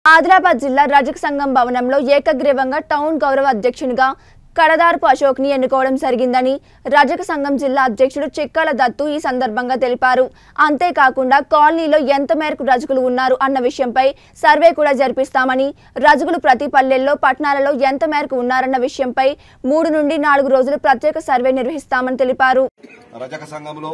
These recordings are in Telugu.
ఆదిలాబాద్ జిల్లా రజక సంఘం భవనంలో ఏకగ్రీవంగా టౌన్ గౌరవ అధ్యక్షునిగా కడదార్పు అశోక్ని ఎన్నుకోవడం జరిగిందని రజక సంఘం జిల్లా అధ్యక్షుడు చిక్కాల దత్తు ఈ సందర్భంగా తెలిపారు అంతేకాకుండా కాలనీలో ఎంత మేరకు రజకులు ఉన్నారు అన్న విషయంపై సర్వే కూడా జరిపిస్తామని రజకులు ప్రతి పల్లెల్లో పట్టణాలలో ఎంత మేరకు ఉన్నారన్న విషయంపై మూడు నుండి నాలుగు రోజులు ప్రత్యేక సర్వే నిర్వహిస్తామని తెలిపారు రజక సంఘంలో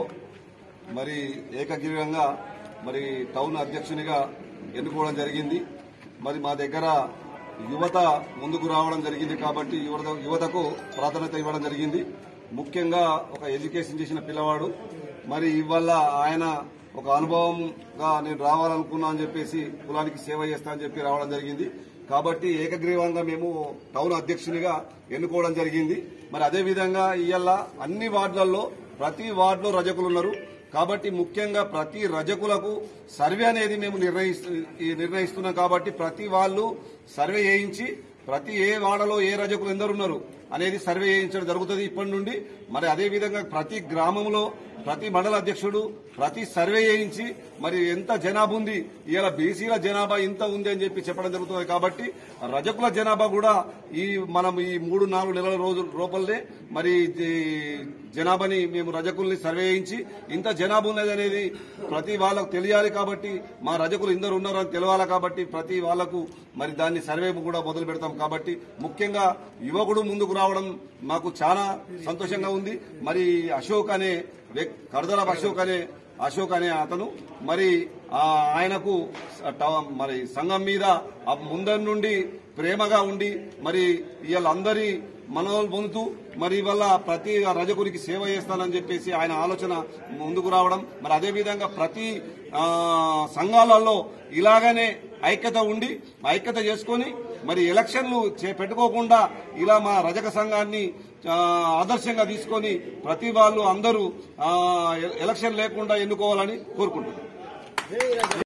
మరి ఏకగ్రీవంగా మరి టౌన్ అధ్యక్షునిగా ఎన్నుకోవడం జరిగింది మరి మా దగ్గర యువత ముందుకు రావడం జరిగింది కాబట్టి యువత యువతకు ప్రాధాన్యత ఇవ్వడం జరిగింది ముఖ్యంగా ఒక ఎడ్యుకేషన్ చేసిన పిల్లవాడు మరి ఇవల్ల ఆయన ఒక అనుభవంగా నేను రావాలనుకున్నా అని చెప్పేసి కులానికి సేవ చేస్తా అని చెప్పి రావడం జరిగింది కాబట్టి ఏకగ్రీవంగా మేము టౌన్ అధ్యక్షునిగా ఎన్నుకోవడం జరిగింది మరి అదే విధంగా ఇవాళ అన్ని వార్డులలో ప్రతి వార్డులో రజకులు ఉన్నారు కాబట్టి ముఖ్యంగా ప్రతి రజకులకు సర్వే అనేది మేము నిర్ణయిస్తు ఈ నిర్ణయిస్తున్నాం కాబట్టి ప్రతి వాళ్ళు సర్వే చేయించి ప్రతి ఏ వాడలో ఏ రజకులు ఎందరున్నారు అనేది సర్వే చేయించడం జరుగుతుంది ఇప్పటి నుండి మరి అదే విధంగా ప్రతి గ్రామంలో ప్రతి మండల అధ్యక్షుడు ప్రతి సర్వే చేయించి మరి ఎంత జనాభా ఉంది ఇవాళ బీసీల జనాభా ఇంత ఉంది అని చెప్పి చెప్పడం జరుగుతుంది కాబట్టి రజకుల జనాభా కూడా ఈ మనం ఈ మూడు నాలుగు నెలల రోజుల లోపలనే మరి ఈ జనాభాని మేము రజకుల్ని సర్వే చేయించి ఇంత జనాభా ఉన్నది అనేది ప్రతి వాళ్ళకు తెలియాలి కాబట్టి మా రజకులు ఇందరు ఉన్నారని తెలవాలి కాబట్టి ప్రతి వాళ్లకు మరి దాన్ని సర్వే కూడా మొదలు పెడతాం కాబట్టి ముఖ్యంగా యువకుడు ముందుకు రావడం మాకు చాలా సంతోషంగా ఉంది మరి అశోక్ అనే వ్యక్- కడదల అశోక్ అనే అశోక్ అనే అతను మరి ఆ ఆయనకు ట- మరి సంఘం మీద ఆ ముందరి నుండి ప్రేమగా ఉండి మరి ఇవాళ అందరి మనోలు పొందుతూ మరి వల్ల ప్రతి రజకునికి సేవ చేస్తానని చెప్పేసి ఆయన ఆలోచన ముందుకు రావడం మరి అదే విధంగా ప్రతి ఆ, సంఘాలలో ఇలాగనే ఐక్యత ఉండి ఐక్యత చేసుకొని మరి ఎలక్షన్లు చే- పెట్టుకోకుండా ఇలా మా రజక సంఘాన్ని ఆ, ఆదర్శంగా తీసుకొని ప్రతి వాళ్ళు అందరూ ఆ, ఎలక్షన్ లేకుండా ఎన్నుకోవాలని కోరుకుంటున్నాం